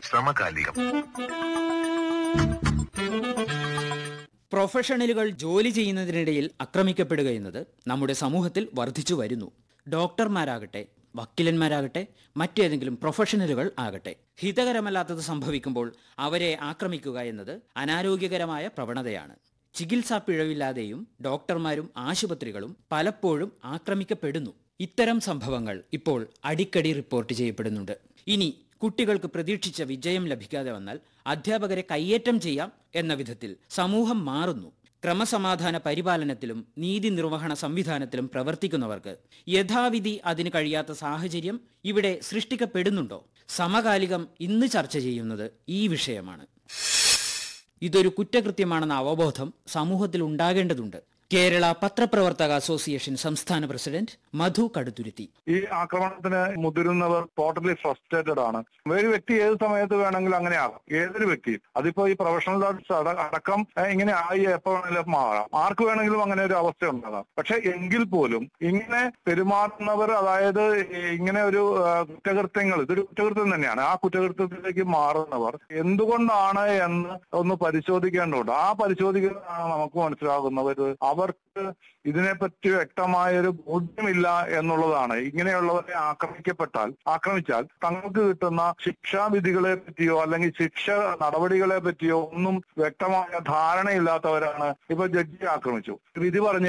സമകാലികം പ്രൊഫഷണലുകൾ ജോലി ചെയ്യുന്നതിനിടയിൽ ആക്രമിക്കപ്പെടുക എന്നത് നമ്മുടെ സമൂഹത്തിൽ വർദ്ധിച്ചു വരുന്നു ഡോക്ടർമാരാകട്ടെ വക്കീലന്മാരാകട്ടെ മറ്റേതെങ്കിലും പ്രൊഫഷണലുകൾ ആകട്ടെ ഹിതകരമല്ലാത്തത് സംഭവിക്കുമ്പോൾ അവരെ ആക്രമിക്കുക എന്നത് അനാരോഗ്യകരമായ പ്രവണതയാണ് ചികിത്സാ പിഴവില്ലാതെയും ഡോക്ടർമാരും ആശുപത്രികളും പലപ്പോഴും ആക്രമിക്കപ്പെടുന്നു ഇത്തരം സംഭവങ്ങൾ ഇപ്പോൾ അടിക്കടി റിപ്പോർട്ട് ചെയ്യപ്പെടുന്നുണ്ട് ഇനി കുട്ടികൾക്ക് പ്രതീക്ഷിച്ച വിജയം ലഭിക്കാതെ വന്നാൽ അധ്യാപകരെ കയ്യേറ്റം ചെയ്യാം എന്ന വിധത്തിൽ സമൂഹം മാറുന്നു ക്രമസമാധാന പരിപാലനത്തിലും നീതി നിർവഹണ സംവിധാനത്തിലും പ്രവർത്തിക്കുന്നവർക്ക് യഥാവിധി അതിന് കഴിയാത്ത സാഹചര്യം ഇവിടെ സൃഷ്ടിക്കപ്പെടുന്നുണ്ടോ സമകാലികം ഇന്ന് ചർച്ച ചെയ്യുന്നത് ഈ വിഷയമാണ് ഇതൊരു കുറ്റകൃത്യമാണെന്ന അവബോധം സമൂഹത്തിൽ ഉണ്ടാകേണ്ടതുണ്ട് കേരള പത്രപ്രവർത്തക അസോസിയേഷൻ സംസ്ഥാന പ്രസിഡന്റ് മധു കടുത്തുരുത്തി ഈ ആക്രമണത്തിന് മുതിരുന്നവർ ടോട്ടലി ഫ്രസ്ട്രേറ്റഡ് ആണ് ഒരു വ്യക്തി ഏത് സമയത്ത് വേണമെങ്കിലും അങ്ങനെ ആകാം ഏതൊരു വ്യക്തിയും അതിപ്പോ ഈ പ്രൊഫഷണൽ ആർട്സ് അടക്കം ഏഹ്, ഇങ്ങനെ ആയി എപ്പോ വേണമെങ്കിലും മാറാം ആർക്ക് വേണമെങ്കിലും അങ്ങനെ ഒരു അവസ്ഥ ഉണ്ടാകാം പക്ഷെ എങ്കിൽ പോലും ഇങ്ങനെ പെരുമാറുന്നവർ അതായത് ഈ ഇങ്ങനെ ഒരു ആ, കുറ്റകൃത്യങ്ങൾ ഇതൊരു കുറ്റകൃത്യം തന്നെയാണ് ആ കുറ്റകൃത്യത്തിലേക്ക് മാറുന്നവർ എന്തുകൊണ്ടാണ് എന്ന് ഒന്ന് പരിശോധിക്കേണ്ടതുണ്ട് ആ പരിശോധിക്കുന്നതാണ് നമുക്ക് മനസ്സിലാകുന്നത് അവർക്ക് ഇതിനെപ്പറ്റി വ്യക്തമായ ഒരു ബോധ്യമില്ല എന്നുള്ളതാണ് ഇങ്ങനെയുള്ളവരെ ആക്രമിക്കപ്പെട്ടാൽ ആക്രമിച്ചാൽ തങ്ങൾക്ക് കിട്ടുന്ന ശിക്ഷാവിധികളെ പറ്റിയോ അല്ലെങ്കിൽ ശിക്ഷ നടപടികളെ പറ്റിയോ ഒന്നും വ്യക്തമായ ധാരണയില്ലാത്തവരാണ് ഇപ്പൊ ജഡ്ജി ആക്രമിച്ചു വിധി പറഞ്ഞു